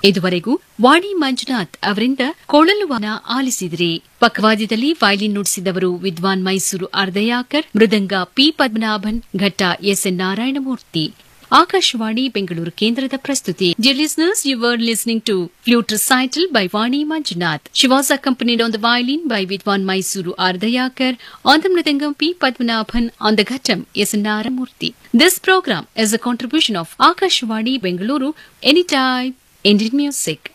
ಇದುವರೆಗೂ ವಾಣಿ ಮಂಜುನಾಥ್ ಅವರಿಂದ ಕೊಳಲುವನ ಆಲಿಸಿದ್ರಿ ಪಕ್ಕವಾದ್ಯದಲ್ಲಿ ವೈಲಿನ್ ನುಡಿಸಿದವರು ವಿದ್ವಾನ್ ಮೈಸೂರು ಅರ್ಧಯಾಕರ್ ಮೃದಂಗ ಪಿ ಪದ್ಮನಾಭನ್ ಘಟ್ಟ ಎಸ್ಎನ್ ನಾರಾಯಣಮೂರ್ತಿ ಆಕಾಶವಾಣಿ ಬೆಂಗಳೂರು ಕೇಂದ್ರದ ಪ್ರಸ್ತುತಿ Dear listeners, you were listening to Flute Recital by Vani Manjunath. She was accompanied on the violin by Vidwan Mysuru Ardayakar, on the Mridangam P. Padmanabhan, on the Ghattam S. Naramurthy. This program is a contribution of Akashwani Bengaluru, Anytime, Indian Music.